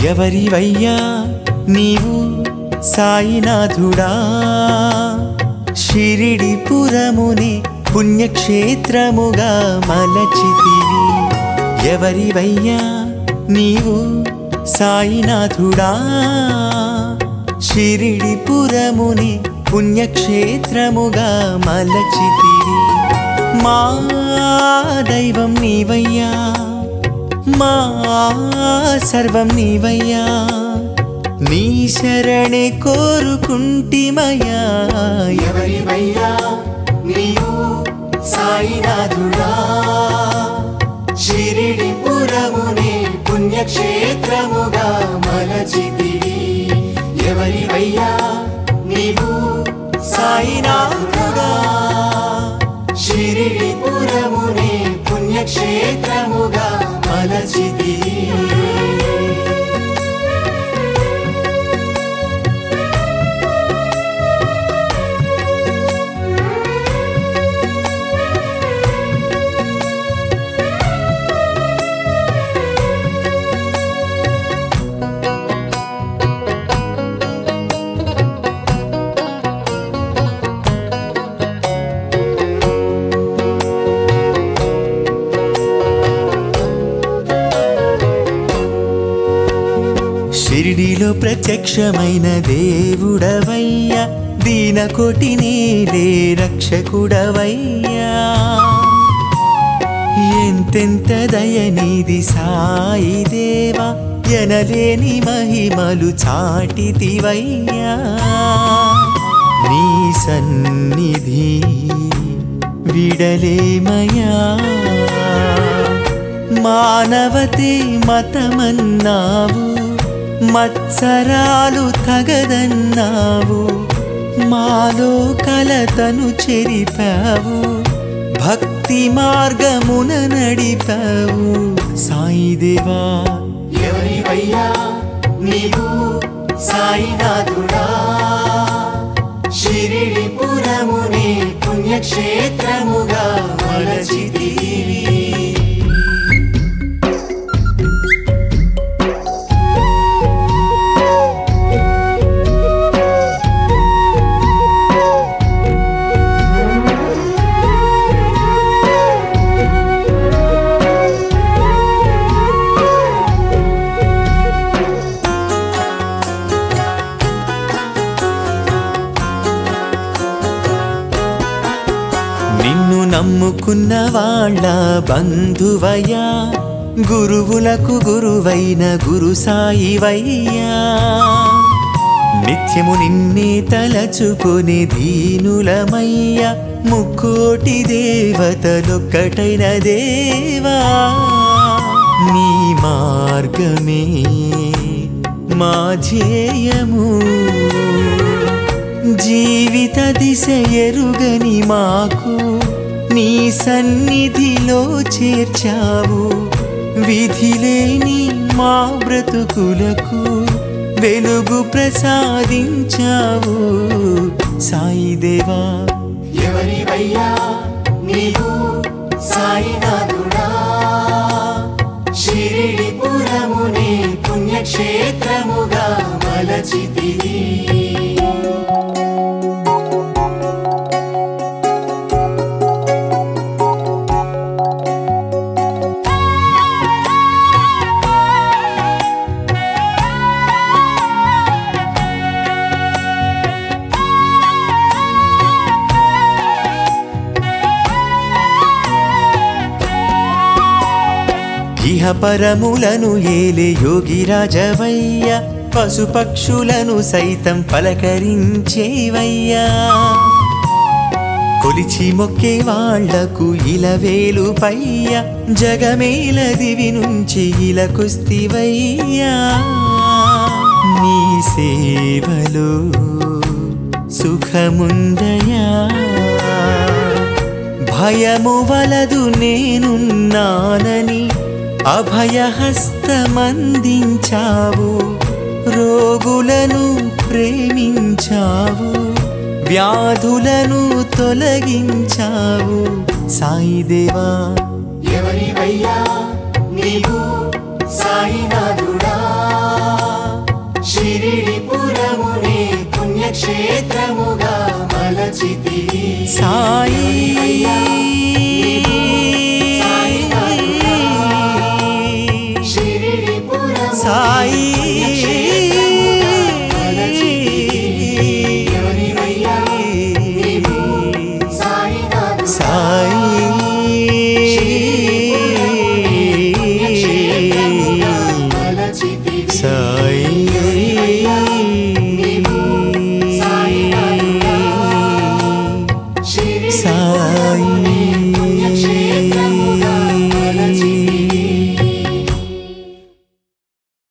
ఎవరివయ్యా నీవు సాయినాథుడా షిరిడి పురముని పుణ్యక్షేత్రముగా మలచితివి ఎవరివయ్యా నీవు సాయినాథుడా షిరిడి పురముని పుణ్యక్షేత్రముగా మలచితివి మా దైవం నీవయ్యా మా సర్వం నీవయ్యా నీ శరణే కోరుకుంటిమయ్యా ఎవరివయ్యా నీవు సాయినాథుడా షిరిడి పురమునే పుణ్యక్షేత్రముగా మలచితివి ఎవరివయ్యా నీవు సాయినాథుడా షిరిడి పురమునే పుణ్యక్షేత్రముగా మలచితివి షిరిడిలో ప్రత్యక్షమైన దేవుడవయ్యా దీనకోటి నేలే రక్షకుడవయ్యా ఎంతెంత దయనిది సాయి దేవా ఎనలేని మహిమలు చాటితివయ్యా నీ సన్నిధి విడలేమయా మానవతే మతమన్నావు మత్సరాలు తగదన్నావు మాలో కలతను చెరిపావు భక్తి మార్గమున నడిపావు సాయిదేవా ఎవరివయ్యా నీవు సాయినాథుడా షిరిడి పురమునే పుణ్యక్షేత్రముగా మలచితివి నిన్ను నమ్ముకున్న వాళ్ళ బంధువయ్యా గురువులకు గురువైన గురు సాయివయ్యా నిత్యము నిన్నే తలచుకొని దీనులమయ్య ముక్కోటి దేవతలొక్కటైన దేవా నీ మార్గమే మా ధ్యేయము జీవిత దిశ ఎరుగని మాకు నీ సన్నిధిలో చేర్చావు విధిలేని మా బ్రతుకులకు వెలుగు ప్రసాదించావు సాయిదేవా ఎవరివయ్యా నీవు సాయినాథుడా షిరిడి పురమునే పుణ్యక్షేత్రముగా మలచితివి ఇహ పరములను ఏలే యోగి రాజవయ్య పశుపక్షులను సైతం పలకరించేవయ్యా కొలిచి మొక్కే వాళ్లకు ఇలవేలు పయ్య జగమేల దివి నుంచి ఇలకొస్తివయ్యా నీ సేవలో సుఖముందయా భయము వలదు నేనున్నానని అభయహస్తమందించావు రోగులను ప్రేమించావు వ్యాధులను తొలగించావు సాయిదేవా ఎవరివయ్యా నీవు సాయినాథుడా క్షేత్రముగా మలచితివి సాయి షిరిడిపురము సాయి సాయినాథు సాయి మలచితివి సాయి సాయినాథు షిరిడి సాయి